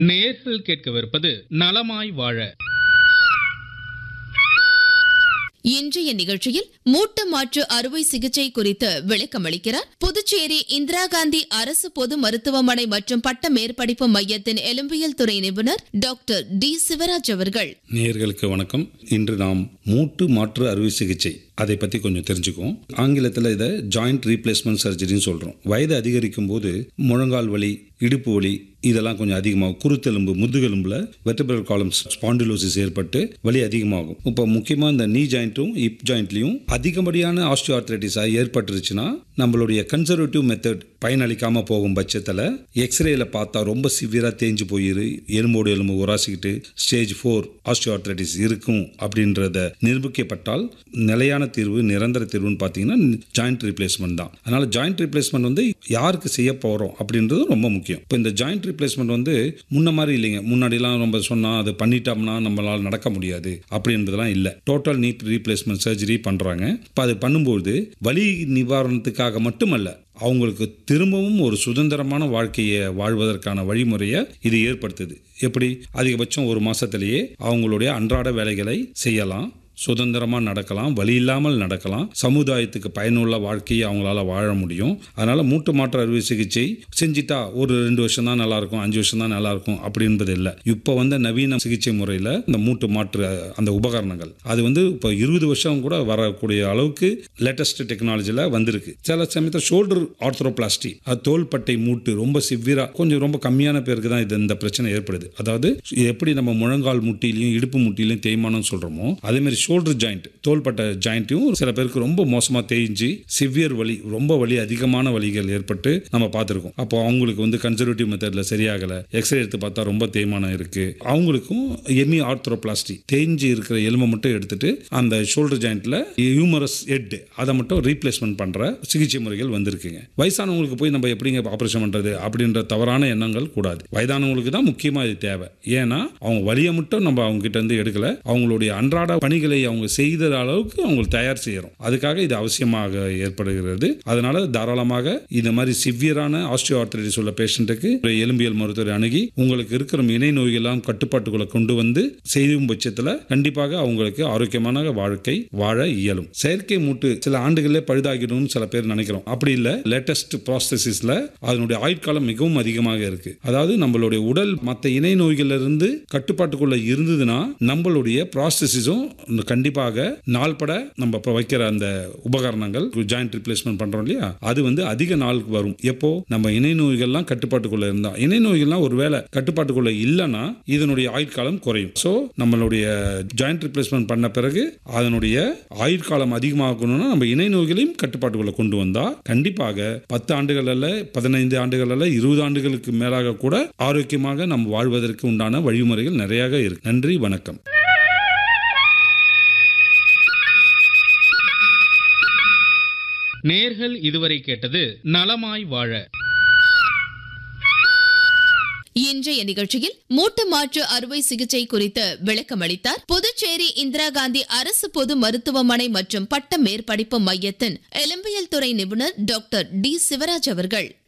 நேர்கள் கேட்கவிருப்பது நலமாய் வாழ இன்றைய நிகழ்ச்சியில் மூட்டு மாற்று அறுவை சிகிச்சை குறித்து விளக்கமளிக்கிறார் புதுச்சேரி இந்திரா காந்தி அரசு பொது மருத்துவமனை மற்றும் பட்ட மேற்படிப்பு மையத்தின் எலும்பியல் துறை நிபுணர் டாக்டர் டி சிவராஜ் அவர்கள் நேயர்களுக்கு வணக்கம் இன்று நாம் மூட்டு மாற்று அறுவை சிகிச்சை அதை பற்றி கொஞ்சம் தெரிஞ்சுக்குவோம் ஆங்கிலத்தில் இதை ஜாயிண்ட் ரீப்ளேஸ்மெண்ட் சர்ஜரின்னு சொல்கிறோம் வயது அதிகரிக்கும் போது முழங்கால் வலி இடுப்பு வலி இதெல்லாம் கொஞ்சம் அதிகமாகும் குருத்தெலும்பு முதுகெலும்பில் வெர்டிபிரல் காலம்ஸ் ஸ்பாண்டிலோசிஸ் ஏற்பட்டு வலி அதிகமாகும் இப்போ முக்கியமாக இந்த நீ ஜாயிண்ட்டும் இப் ஜாயிண்ட்லையும் அதிகப்படியான ஆஸ்டியோஆர்த்ரைட்டிஸாக ஏற்பட்டுருச்சுன்னா நம்மளுடைய கன்சர்வேட்டிவ் மெத்தட் பயனளிக்காமல் போகும் பட்சத்தில் எக்ஸ்ரேல பார்த்தா ரொம்ப சிவியராக தேஞ்சு போயிரு எலும்போடு எலும்பு உராசிக்கிட்டு ஸ்டேஜ் ஃபோர் ஆஸ்டியோஆர்த்ரைட்டிஸ் இருக்கும் அப்படின்றத நிரூபிக்கப்பட்டால் நிலையான தீர்வு நிரந்தர தீர்வுன்னு பார்த்தீங்கன்னா ஜாயிண்ட் ரீப்ளேஸ்மெண்ட் தான் அதனால் ஜாயிண்ட் ரீப்ளேஸ்மெண்ட் வந்து யாருக்கு செய்ய போகிறோம் அப்படின்றது ரொம்ப முக்கியம் இப்போ இந்த ஜாயிண்ட் ரீப்ளேஸ்மெண்ட் வந்து முன்ன மாதிரி இல்லைங்க முன்னாடிலாம் நம்ம சொன்னால் அது பண்ணிட்டோம்னா நம்மளால் நடக்க முடியாது அப்படின்றதெல்லாம் இல்லை டோட்டல் நீட் ரீப்ளேஸ்மெண்ட் சர்ஜரி பண்ணுறாங்க இப்போ அது பண்ணும்போது வலி நிவாரணத்துக்காக மட்டுமல்ல அவங்களுக்கு திரும்பவும் ஒரு சுதந்திரமான வாழ்க்கையை வாழ்வதற்கான வழிமுறையை இது ஏற்படுத்துது எப்படி அதிகபட்சம் ஒரு மாசத்திலேயே அவங்களுடைய அன்றாட வேலைகளை செய்யலாம் சுதந்திரமாக நடக்கலாம் வழி இல்லாமல் நடக்கலாம் சமுதாயத்துக்கு பயனுள்ள வாழ்க்கையை அவங்களால வாழ முடியும் அதனால் மூட்டு மாற்று அறுவை சிகிச்சை செஞ்சிட்டா ஒரு ரெண்டு வருஷம் தான் நல்லாயிருக்கும் அஞ்சு வருஷம் தான் நல்லாயிருக்கும் அப்படின்றது இல்லை இப்போ வந்து நவீன சிகிச்சை முறையில் இந்த மூட்டு மாற்று அந்த உபகரணங்கள் அது வந்து இப்போ இருபது வருஷம் கூட வரக்கூடிய அளவுக்கு லேட்டஸ்ட் டெக்னாலஜியில் வந்திருக்கு சில சமயத்தில் ஷோல்டர் ஆர்த்ரோபிளாஸ்டி அது தோள்பட்டை மூட்டு ரொம்ப சிவியரா கொஞ்சம் ரொம்ப கம்மியான பேருக்கு தான் இது இந்த பிரச்சனை ஏற்படுது அதாவது எப்படி நம்ம முழங்கால் முட்டிலையும் இடுப்பு முட்டிலையும் தேய்மானம் சொல்கிறோமோ அதே மாதிரி ஷோல்டர் ஜாயிண்ட் தோள்பட்ட ஜாயிண்ட்டையும் சில பேருக்கு ரொம்ப மோசமாக தேய்ஞ்சி சிவியர் வலி ரொம்ப வலி அதிகமான வலிகள் ஏற்பட்டு நம்ம பார்த்துருக்கோம் அப்போ அவங்களுக்கு வந்து கன்சர்வேட்டிவ் மெத்தடில் சரியாகலை எக்ஸ்ரே எடுத்து பார்த்தா ரொம்ப தேய்மானம் இருக்கு அவங்களுக்கும் எமி ஆர்த்ரோபிளாஸ்டி தேய்ஞ்சி இருக்கிற எலும்பை மட்டும் எடுத்துட்டு அந்த ஷோல்டர் ஜாயிண்ட்ல ஹியூமரஸ் ஹெட் அதை மட்டும் ரீப்ளேஸ்மெண்ட் பண்ற சிகிச்சை முறைகள் வந்திருக்குங்க வயசானவங்களுக்கு போய் நம்ம எப்படிங்க ஆப்ரேஷன் பண்றது அப்படின்ற தவறான எண்ணங்கள் கூடாது வயதானவங்களுக்கு தான் முக்கியமா இது தேவை ஏன்னா அவங்க வலியை மட்டும் நம்ம அவங்க கிட்ட இருந்து எடுக்கல அவங்களுடைய அன்றாட பணிகளை அவங்க செய்த அளவுக்கு அவங்களுக்கு தயார் செய்யறோம் அதுக்காக இது அவசியமாக ஏற்படுகிறது அதனால தாராளமாக இந்த மாதிரி சிவியரான ஆஸ்டியோ ஆர்த்தரைட்டிஸ் உள்ள பேஷண்ட்டுக்கு ஒரு எலும்பியல் மருத்துவரை அணுகி உங்களுக்கு இருக்கிற இணை நோய்கள்லாம் கட்டுப்பாட்டுக்குள்ள கொண்டு வந்து செய்யும் பட்சத்தில் கண்டிப்பாக அவங்களுக்கு ஆரோக்கியமான வாழ்க்கை வாழ இயலும் செயற்கை மூட்டு சில ஆண்டுகளே பழுதாகிடும்னு சில பேர் நினைக்கிறோம் அப்படி இல்லை லேட்டஸ்ட் ப்ராசஸஸ்ல அதனுடைய ஆயுட்காலம் மிகவும் அதிகமாக இருக்கு அதாவது நம்மளுடைய உடல் மற்ற இணை நோய்கள்ல இருந்து கட்டுப்பாட்டுக்குள்ள இருந்ததுன்னா நம்மளுடைய ப்ராசஸஸும் கண்டிப்பாக நாள்பட நம்ம இப்போ வைக்கிற அந்த உபகரணங்கள் ஜாயிண்ட் ரிப்ளேஸ்மெண்ட் பண்றோம் இல்லையா அது வந்து அதிக நாளுக்கு வரும் எப்போ நம்ம இணை நோய்கள்லாம் கட்டுப்பாட்டுக்குள்ள இருந்தா இணை நோய்கள்லாம் ஒருவேளை கட்டுப்பாட்டுக்குள்ள இல்லைன்னா இதனுடைய ஆயுட்காலம் குறையும் ஸோ நம்மளுடைய ஜாயிண்ட் ரிப்ளேஸ்மெண்ட் பண்ண பிறகு அதனுடைய ஆயுட்காலம் அதிகமாகணும்னா நம்ம இணை நோய்களையும் கட்டுப்பாட்டுக்குள்ள கொண்டு வந்தா கண்டிப்பாக பத்து ஆண்டுகள் அல்ல பதினைந்து ஆண்டுகள் அல்ல இருபது ஆண்டுகளுக்கு மேலாக கூட ஆரோக்கியமாக நம்ம வாழ்வதற்கு உண்டான வழிமுறைகள் நிறைய இருக்கு நன்றி வணக்கம் நேர்கள் இதுவரை கேட்டது நலமாய் வாழ இன்றைய நிகழ்ச்சியில் மூட்டு மாற்று அறுவை சிகிச்சை குறித்து விளக்கமளித்தார் புதுச்சேரி இந்திரா காந்தி அரசு பொது மருத்துவமனை மற்றும் பட்ட மேற்படிப்பு மையத்தின் எலும்பியல் துறை நிபுணர் டாக்டர் டி சிவராஜ் அவர்கள்